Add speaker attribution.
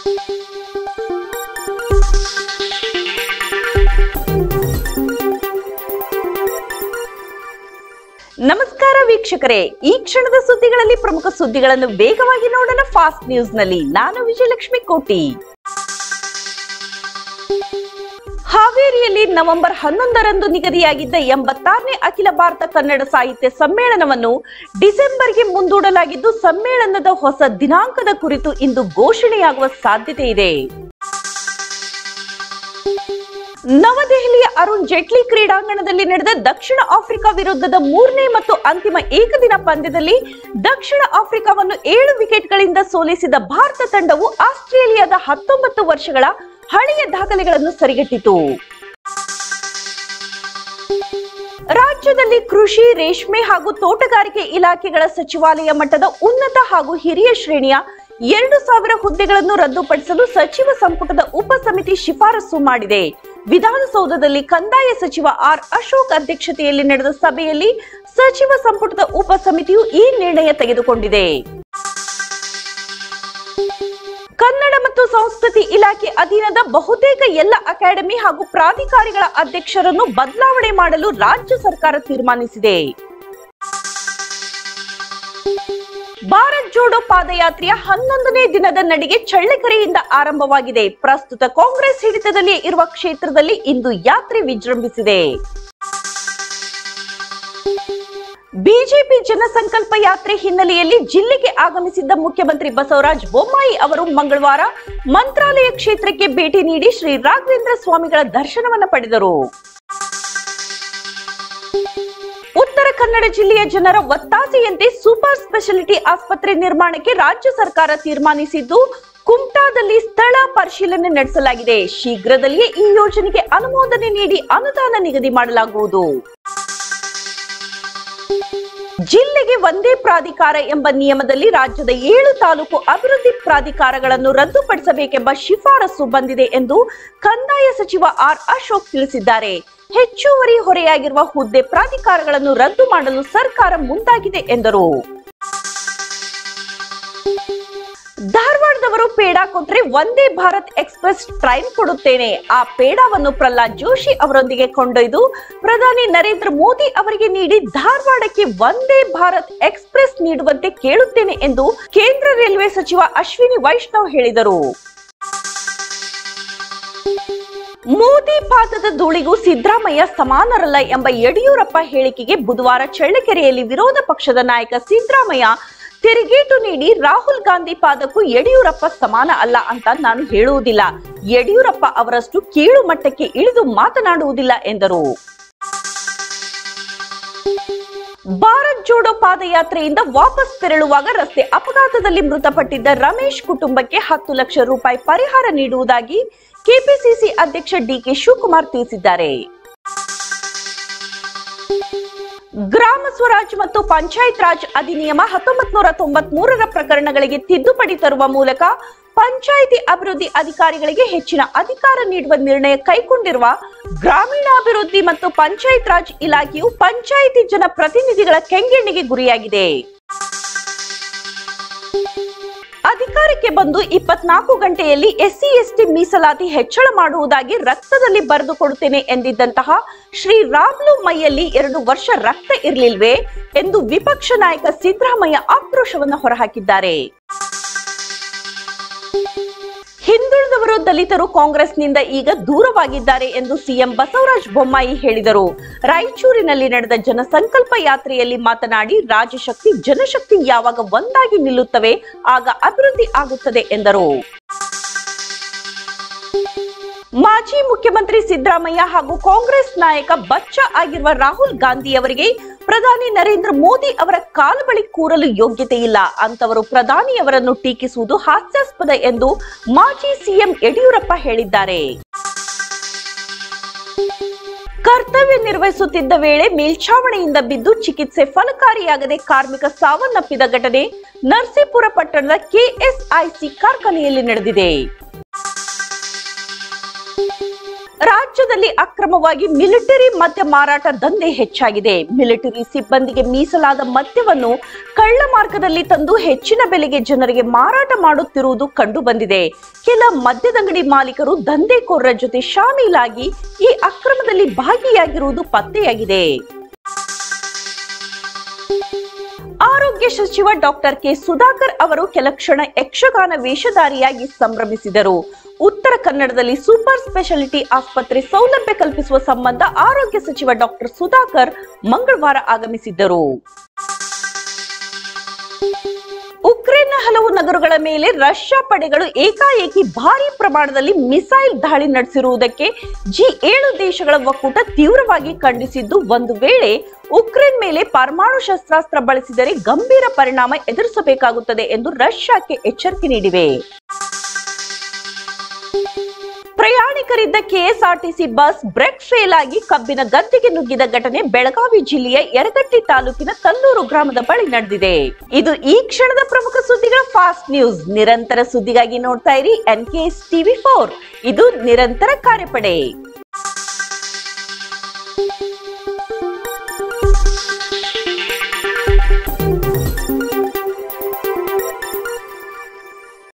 Speaker 1: ನಮಸ್ಕಾರ ವೀಕ್ಷಕರೇ ಈ ಕ್ಷಣದ ಸುದ್ದಿಗಳಲ್ಲಿ ಪ್ರಮುಖ ಸುದ್ದಿಗಳನ್ನು ವೇಗವಾಗಿ ನೋಡೋಣ ಫಾಸ್ಟ್ ನ್ಯೂಸ್ ನಲ್ಲಿ ನಾನು ವಿಜಯಲಕ್ಷ್ಮಿ ಕೋಟಿ ಹಾವೇರಿಯಲ್ಲಿ ನವೆಂಬರ್ ಹನ್ನೊಂದರಂದು ನಿಗದಿಯಾಗಿದ್ದ ಎಂಬತ್ತಾರನೇ ಅಖಿಲ ಭಾರತ ಕನ್ನಡ ಸಾಹಿತ್ಯ ಸಮ್ಮೇಳನವನ್ನು ಡಿಸೆಂಬರ್ಗೆ ಮುಂದೂಡಲಾಗಿದ್ದು ಸಮ್ಮೇಳನದ ಹೊಸ ದಿನಾಂಕದ ಕುರಿತು ಇಂದು ಘೋಷಣೆಯಾಗುವ ಸಾಧ್ಯತೆ ಇದೆ ನವದೆಹಲಿಯ ಅರುಣ್ ಜೇಟ್ಲಿ ಕ್ರೀಡಾಂಗಣದಲ್ಲಿ ನಡೆದ ದಕ್ಷಿಣ ಆಫ್ರಿಕಾ ವಿರುದ್ಧದ ಮೂರನೇ ಮತ್ತು ಅಂತಿಮ ಏಕದಿನ ಪಂದ್ಯದಲ್ಲಿ ದಕ್ಷಿಣ ಆಫ್ರಿಕಾವನ್ನು ಏಳು ವಿಕೆಟ್ಗಳಿಂದ ಸೋಲಿಸಿದ ಭಾರತ ತಂಡವು ಆಸ್ಟ್ರೇಲಿಯಾದ ಹತ್ತೊಂಬತ್ತು ವರ್ಷಗಳ ಹಳೆಯ ದಾಖಲೆಗಳನ್ನು ಸರಿಗಟ್ಟಿತು ರಾಜ್ಯದಲ್ಲಿ ಕೃಷಿ ರೇಷ್ಮೆ ಹಾಗೂ ತೋಟಗಾರಿಕೆ ಇಲಾಖೆಗಳ ಸಚಿವಾಲಯ ಮಟ್ಟದ ಉನ್ನತ ಹಾಗೂ ಹಿರಿಯ ಶ್ರೇಣಿಯ ಎರಡು ಸಾವಿರ ಹುದ್ದೆಗಳನ್ನು ರದ್ದುಪಡಿಸಲು ಸಚಿವ ಸಂಪುಟದ ಉಪ ಸಮಿತಿ ಶಿಫಾರಸು ಮಾಡಿದೆ ವಿಧಾನಸೌಧದಲ್ಲಿ ಕಂದಾಯ ಸಚಿವ ಆರ್ ಅಶೋಕ್ ಅಧ್ಯಕ್ಷತೆಯಲ್ಲಿ ನಡೆದ ಸಭೆಯಲ್ಲಿ ಸಚಿವ ಸಂಪುಟದ ಉಪ ಸಮಿತಿಯು ಈ ನಿರ್ಣಯ ತೆಗೆದುಕೊಂಡಿದೆ ಕನ್ನಡ ಮತ್ತು ಸಂಸ್ಕೃತಿ ಇಲಾಖೆ ಅಧೀನದ ಬಹುತೇಕ ಎಲ್ಲ ಅಕಾಡೆಮಿ ಹಾಗೂ ಪ್ರಾಧಿಕಾರಿಗಳ ಅಧ್ಯಕ್ಷರನ್ನು ಬದಲಾವಣೆ ಮಾಡಲು ರಾಜ್ಯ ಸರ್ಕಾರ ತೀರ್ಮಾನಿಸಿದೆ ಭಾರತ್ ಜೋಡೋ ಪಾದಯಾತ್ರೆಯ ಹನ್ನೊಂದನೇ ದಿನದ ನಡಿಗೆ ಚಳ್ಳಕೆರೆಯಿಂದ ಆರಂಭವಾಗಿದೆ ಪ್ರಸ್ತುತ ಕಾಂಗ್ರೆಸ್ ಹಿಡಿತದಲ್ಲಿ ಇರುವ ಕ್ಷೇತ್ರದಲ್ಲಿ ಇಂದು ಯಾತ್ರೆ ವಿಜೃಂಭಿಸಿದೆ ಬಿಜೆಪಿ ಜನಸಂಕಲ್ಪ ಯಾತ್ರೆ ಹಿನ್ನೆಲೆಯಲ್ಲಿ ಜಿಲ್ಲೆಗೆ ಆಗಮಿಸಿದ್ದ ಮುಖ್ಯಮಂತ್ರಿ ಬಸವರಾಜ ಬೊಮ್ಮಾಯಿ ಅವರು ಮಂಗಳವಾರ ಮಂತ್ರಾಲಯ ಕ್ಷೇತ್ರಕ್ಕೆ ಭೇಟಿ ನೀಡಿ ಶ್ರೀ ರಾಘವೇಂದ್ರ ಸ್ವಾಮಿಗಳ ದರ್ಶನವನ್ನ ಪಡೆದರು ಉತ್ತರ ಕನ್ನಡ ಜಿಲ್ಲೆಯ ಜನರ ಒತ್ತಾಸೆಯಂತೆ ಸೂಪರ್ ಸ್ಪೆಷಾಲಿಟಿ ಆಸ್ಪತ್ರೆ ನಿರ್ಮಾಣಕ್ಕೆ ರಾಜ್ಯ ಸರ್ಕಾರ ತೀರ್ಮಾನಿಸಿದ್ದು ಕುಮಟಾದಲ್ಲಿ ಸ್ಥಳ ಪರಿಶೀಲನೆ ನಡೆಸಲಾಗಿದೆ ಶೀಘ್ರದಲ್ಲಿಯೇ ಈ ಯೋಜನೆಗೆ ಅನುಮೋದನೆ ನೀಡಿ ಅನುದಾನ ನಿಗದಿ ಮಾಡಲಾಗುವುದು ಜಿಲ್ಲೆಗೆ ಒಂದೇ ಪ್ರಾಧಿಕಾರ ಎಂಬ ನಿಯಮದಲ್ಲಿ ರಾಜ್ಯದ ಏಳು ತಾಲೂಕು ಅಭಿವೃದ್ಧಿ ಪ್ರಾಧಿಕಾರಗಳನ್ನು ರದ್ದುಪಡಿಸಬೇಕೆಂಬ ಶಿಫಾರಸು ಬಂದಿದೆ ಎಂದು ಕಂದಾಯ ಸಚಿವ ಆರ್ ಅಶೋಕ್ ತಿಳಿಸಿದ್ದಾರೆ ಹೆಚ್ಚುವರಿ ಹೊರೆಯಾಗಿರುವ ಹುದ್ದೆ ಪ್ರಾಧಿಕಾರಗಳನ್ನು ರದ್ದು ಮಾಡಲು ಸರ್ಕಾರ ಮುಂದಾಗಿದೆ ಎಂದರು ಧಾರವಾಡದವರು ಪೇಡ ಕೊಟ್ರೆ ಒಂದೇ ಭಾರತ್ ಎಕ್ಸ್ಪ್ರೆಸ್ ಟ್ರೈನ್ ಕೊಡುತ್ತೇನೆ ಆ ಪೇಡವನ್ನು ಪ್ರಹ್ಲಾದ್ ಜೋಶಿ ಅವರೊಂದಿಗೆ ಕೊಂಡೊಯ್ದು ಪ್ರಧಾನಿ ನರೇಂದ್ರ ಮೋದಿ ಅವರಿಗೆ ನೀಡಿ ಧಾರವಾಡಕ್ಕೆ ಒಂದೇ ಭಾರತ್ ಎಕ್ಸ್ಪ್ರೆಸ್ ನೀಡುವಂತೆ ಕೇಳುತ್ತೇನೆ ಎಂದು ಕೇಂದ್ರ ರೈಲ್ವೆ ಸಚಿವ ಅಶ್ವಿನಿ ವೈಷ್ಣವ್ ಹೇಳಿದರು ಮೋದಿ ಪಾದದ ಧೂಳಿಗೂ ಸಿದ್ದರಾಮಯ್ಯ ಸಮಾನರಲ್ಲ ಎಂಬ ಯಡಿಯೂರಪ್ಪ ಹೇಳಿಕೆಗೆ ಬುಧವಾರ ಚಳ್ಳಕೆರೆಯಲ್ಲಿ ವಿರೋಧ ಪಕ್ಷದ ನಾಯಕ ಸಿದ್ದರಾಮಯ್ಯ ತಿರುಗೇಟು ನೀಡಿ ರಾಹುಲ್ ಗಾಂಧಿ ಪಾದಕ್ಕೂ ಯಡಿಯೂರಪ್ಪ ಸಮಾನ ಅಲ್ಲ ಅಂತ ನಾನು ಹೇಳುವುದಿಲ್ಲ ಯಡಿಯೂರಪ್ಪ ಅವರಷ್ಟು ಕೀಳು ಮಟ್ಟಕ್ಕೆ ಇಳಿದು ಮಾತನಾಡುವುದಿಲ್ಲ ಎಂದರು ಭಾರತ್ ಜೋಡೋ ಪಾದಯಾತ್ರೆಯಿಂದ ವಾಪಸ್ ತೆರಳುವಾಗ ರಸ್ತೆ ಅಪಘಾತದಲ್ಲಿ ಮೃತಪಟ್ಟಿದ್ದ ರಮೇಶ್ ಕುಟುಂಬಕ್ಕೆ ಹತ್ತು ಲಕ್ಷ ರೂಪಾಯಿ ಪರಿಹಾರ ನೀಡುವುದಾಗಿ ಕೆಪಿಸಿಸಿ ಅಧ್ಯಕ್ಷ ಡಿಕೆ ಶಿವಕುಮಾರ್ ತಿಳಿಸಿದ್ದಾರೆ ಗ್ರಾಮ ಸ್ವರಾಜ್ ಮತ್ತು ಪಂಚಾಯತ್ ರಾಜ್ ಅಧಿನಿಯಮ ಹತ್ತೊಂಬತ್ ನೂರ ತೊಂಬತ್ ಮೂರರ ಪ್ರಕರಣಗಳಿಗೆ ತಿದ್ದುಪಡಿ ತರುವ ಮೂಲಕ ಪಂಚಾಯಿತಿ ಅಭಿವೃದ್ಧಿ ಅಧಿಕಾರಿಗಳಿಗೆ ಹೆಚ್ಚಿನ ಅಧಿಕಾರ ನೀಡುವ ನಿರ್ಣಯ ಕೈಗೊಂಡಿರುವ ಗ್ರಾಮೀಣಾಭಿವೃದ್ಧಿ ಮತ್ತು ಪಂಚಾಯತ್ ರಾಜ್ ಇಲಾಖೆಯು ಪಂಚಾಯಿತಿ ಜನಪ್ರತಿನಿಧಿಗಳ ಕೆಂಗಣ್ಣಿಗೆ ಗುರಿಯಾಗಿದೆ ಅಧಿಕಾರಕ್ಕೆ ಬಂದು ಇಪ್ಪತ್ನಾಲ್ಕು ಗಂಟೆಯಲ್ಲಿ ಎಸ್ಸಿ ಎಸ್ಟಿ ಮೀಸಲಾತಿ ಹೆಚ್ಚಳ ಮಾಡುವುದಾಗಿ ರಕ್ತದಲ್ಲಿ ಬರೆದು ಕೊಡುತ್ತೇನೆ ಎಂದಿದ್ದಂತಹ ಶ್ರೀ ರಾಮ್ಲು ಮೈಯಲ್ಲಿ ಎರಡು ವರ್ಷ ರಕ್ತ ಇರಲಿಲ್ವೇ ಎಂದು ವಿಪಕ್ಷ ನಾಯಕ ಸಿದ್ದರಾಮಯ್ಯ ಆಕ್ರೋಶವನ್ನು ಹೊರಹಾಕಿದ್ದಾರೆ ಹಿಂದುಳಿದವರು ದಲಿತರು ಕಾಂಗ್ರೆಸ್ನಿಂದ ಈಗ ದೂರವಾಗಿದ್ದಾರೆ ಎಂದು ಸಿಎಂ ಬಸವರಾಜ ಬೊಮ್ಮಾಯಿ ಹೇಳಿದರು ರಾಯಚೂರಿನಲ್ಲಿ ನಡೆದ ಜನಸಂಕಲ್ಪ ಯಾತ್ರೆಯಲ್ಲಿ ಮಾತನಾಡಿ ರಾಜಶಕ್ತಿ ಜನಶಕ್ತಿ ಯಾವಾಗ ಒಂದಾಗಿ ನಿಲ್ಲುತ್ತವೆ ಆಗ ಅಭಿವೃದ್ಧಿ ಆಗುತ್ತದೆ ಎಂದರು ಮಾಜಿ ಮುಖ್ಯಮಂತ್ರಿ ಸಿದ್ದರಾಮಯ್ಯ ಹಾಗೂ ಕಾಂಗ್ರೆಸ್ ನಾಯಕ ಬಚ್ಚ ಆಗಿರುವ ರಾಹುಲ್ ಗಾಂಧಿ ಅವರಿಗೆ ಪ್ರಧಾನಿ ನರೇಂದ್ರ ಮೋದಿ ಅವರ ಕಾಲ ಬಳಿ ಕೂರಲು ಯೋಗ್ಯತೆ ಇಲ್ಲ ಅಂತವರು ಪ್ರಧಾನಿಯವರನ್ನು ಟೀಕಿಸುವುದು ಹಾಸ್ಯಾಸ್ಪದ ಎಂದು ಮಾಜಿ ಸಿಎಂ ಯಡಿಯೂರಪ್ಪ ಹೇಳಿದ್ದಾರೆ ಕರ್ತವ್ಯ ನಿರ್ವಹಿಸುತ್ತಿದ್ದ ವೇಳೆ ಮೇಲ್ಛಾವಣಿಯಿಂದ ಬಿದ್ದು ಚಿಕಿತ್ಸೆ ಫಲಕಾರಿಯಾಗದೆ ಕಾರ್ಮಿಕ ಸಾವನ್ನಪ್ಪಿದ ಘಟನೆ ನರಸೀಪುರ ಪಟ್ಟಣದ ಕೆಎಸ್ಐಸಿ ಕಾರ್ಖಾನೆಯಲ್ಲಿ ನಡೆದಿದೆ ರಾಜ್ಯದಲ್ಲಿ ಅಕ್ರಮವಾಗಿ ಮಿಲಿಟರಿ ಮದ್ಯ ಮಾರಾಟ ದಂಧೆ ಹೆಚ್ಚಾಗಿದೆ ಮಿಲಿಟರಿ ಸಿಬ್ಬಂದಿಗೆ ಮೀಸಲಾದ ಮದ್ಯವನ್ನು ಕಳ್ಳ ಮಾರ್ಗದಲ್ಲಿ ತಂದು ಹೆಚ್ಚಿನ ಬೆಲೆಗೆ ಜನರಿಗೆ ಮಾರಾಟ ಮಾಡುತ್ತಿರುವುದು ಕಂಡು ಬಂದಿದೆ ಕೆಲ ಮದ್ಯದಂಗಡಿ ಮಾಲೀಕರು ದಂಧೆಕೋರರ ಜೊತೆ ಶಾಮೀಲಾಗಿ ಈ ಅಕ್ರಮದಲ್ಲಿ ಭಾಗಿಯಾಗಿರುವುದು ಪತ್ತೆಯಾಗಿದೆ ಆರೋಗ್ಯ ಸಚಿವ ಡಾಕ್ಟರ್ ಕೆ ಸುಧಾಕರ್ ಅವರು ಕೆಲ ಕ್ಷಣ ಯಕ್ಷಗಾನ ವೇಷಧಾರಿಯಾಗಿ ಸಂಭ್ರಮಿಸಿದರು ಉತ್ತರ ಕನ್ನಡದಲ್ಲಿ ಸೂಪರ್ ಸ್ಪೆಷಾಲಿಟಿ ಆಸ್ಪತ್ರೆ ಸೌಲಭ್ಯ ಕಲ್ಪಿಸುವ ಸಂಬಂಧ ಆರೋಗ್ಯ ಸಚಿವ ಡಾಕ್ಟರ್ ಸುಧಾಕರ್ ಮಂಗಳವಾರ ಆಗಮಿಸಿದ್ದರು ಉಕ್ರೇನ್ನ ಹಲವು ನಗರಗಳ ಮೇಲೆ ರಷ್ಯಾ ಪಡೆಗಳು ಏಕಾಏಕಿ ಭಾರಿ ಪ್ರಮಾಣದಲ್ಲಿ ಮಿಸೈಲ್ ದಾಳಿ ನಡೆಸಿರುವುದಕ್ಕೆ ಜಿ ಏಳು ದೇಶಗಳ ಒಕ್ಕೂಟ ತೀವ್ರವಾಗಿ ಖಂಡಿಸಿದ್ದು ಒಂದು ವೇಳೆ ಉಕ್ರೇನ್ ಮೇಲೆ ಪರಮಾಣು ಶಸ್ತ್ರಾಸ್ತ್ರ ಬಳಸಿದರೆ ಗಂಭೀರ ಪರಿಣಾಮ ಎದುರಿಸಬೇಕಾಗುತ್ತದೆ ಎಂದು ರಷ್ಯಾಕ್ಕೆ ಎಚ್ಚರಿಕೆ ನೀಡಿವೆ ಪ್ರಯಾಣಿಕರಿದ್ದ ಕೆಎಸ್ಆರ್ಟಿಸಿ ಬಸ್ ಬ್ರೇಕ್ ಫೇಲ್ ಆಗಿ ಕಬ್ಬಿನ ಗದ್ದೆಗೆ ನುಗ್ಗಿದ ಘಟನೆ ಬೆಳಗಾವಿ ಜಿಲ್ಲೆಯ ಯರಗಟ್ಟಿ ತಾಲೂಕಿನ ಕಲ್ಲೂರು ಗ್ರಾಮದ ಬಳಿ ನಡೆದಿದೆ ಇದು ಈ ಕ್ಷಣದ ಪ್ರಮುಖ ಸುದ್ದಿಗಳ ಫಾಸ್ಟ್ ನ್ಯೂಸ್ ನಿರಂತರ ಸುದ್ದಿಗಾಗಿ ನೋಡ್ತಾ ಇರಿ ಎನ್ ಟಿವಿ ಫೋರ್ ಇದು ನಿರಂತರ ಕಾರ್ಯಪಡೆ